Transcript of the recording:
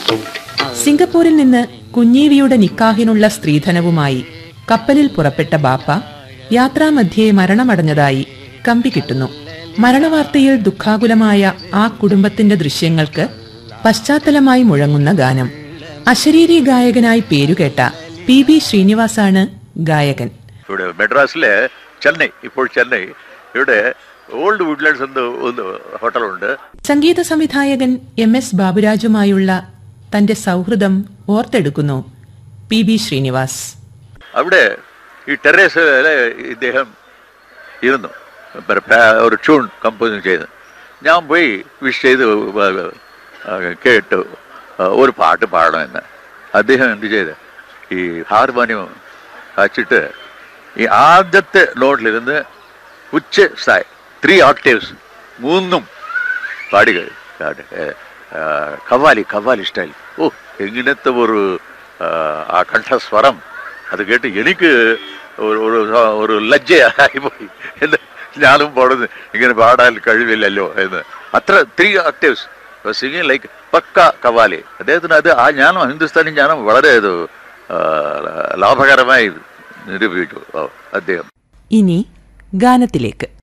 സിംഗപ്പൂരിൽ നിന്ന് കുഞ്ഞീവിയുടെ നിക്കാഹിനുള്ള സ്ത്രീധനവുമായി കപ്പലിൽ പുറപ്പെട്ട ബാപ്പ യാത്രാമധ്യേ മരണമടഞ്ഞതായി കമ്പി കിട്ടുന്നു മരണവാർത്തയിൽ ദുഃഖാകുലമായ ആ കുടുംബത്തിന്റെ ദൃശ്യങ്ങൾക്ക് പശ്ചാത്തലമായി മുഴങ്ങുന്ന ഗാനം അശരീരി ഗായകനായി പേരുകേട്ട പി ബി ശ്രീനിവാസാണ് ഗായകൻ ഇവിടെ മെഡ്രാസിലെ ചെന്നൈ ഇപ്പോൾ ചെന്നൈ ഇവിടെ ഓൾഡ് വുഡ്ലാൻഡ്സ് എന്ന് ഒന്ന് ഹോട്ടലുണ്ട് സംഗീത സംവിധായകൻ എം എസ് ബാബുരാജുമായുള്ള തന്റെ സൗഹൃദം ഓർത്തെടുക്കുന്നു പി ബി ശ്രീനിവാസ് അവിടെ ഈ ടെറേസിലെ ഇദ്ദേഹം ഇരുന്നു പ- പ- ഒരു ട്യൂൺ കമ്പോസ് ചെയ്ത് ഞാൻ പോയി വിഷ് ചെയ്ത് ആ, കേട്ടു ആ, ഒരു പാട്ട് പാടണമെന്ന് അദ്ദേഹം എന്ത് ചെയ്ത് ഈ ഹാർമോണിയം വച്ചിട്ട് ഈ ആദ്യത്തെ നോട്ടിലിരുന്ന് ഉച്ച സ്ഥായി ത്രീ ഓക്ടേവ്സ് മൂന്നും പാടി കഴി- പാടി. ഏ, ആ, കവാലി കവാലി സ്റ്റൈൽ ഓ എങ്ങനത്തെ ഒരു ആ, ആ കണ്ഠസ്വരം അത് കേട്ട് എനിക്ക് ഒരു ഒരു ഒരു ലജ്ജയായി പോയി എന്ന് ഞാനും പാടുന്നു ഇങ്ങനെ പാടാൻ കഴിവില്ലല്ലോ എന്ന് അത്ര ത്രീ ആക്ടേവ്സ് സിംഗിങ് ലൈക്ക് പക്ക കവാലി അദ്ദേഹത്തിന് അത് ആ ജ്ഞാനം ഹിന്ദുസ്ഥാനി ജ്ഞാനം വളരെ ഇത് ആ, ലാഭകരമായി നിരൂപിച്ചു ആ, അദ്ദേഹം ഇനി ഗാനത്തിലേക്ക്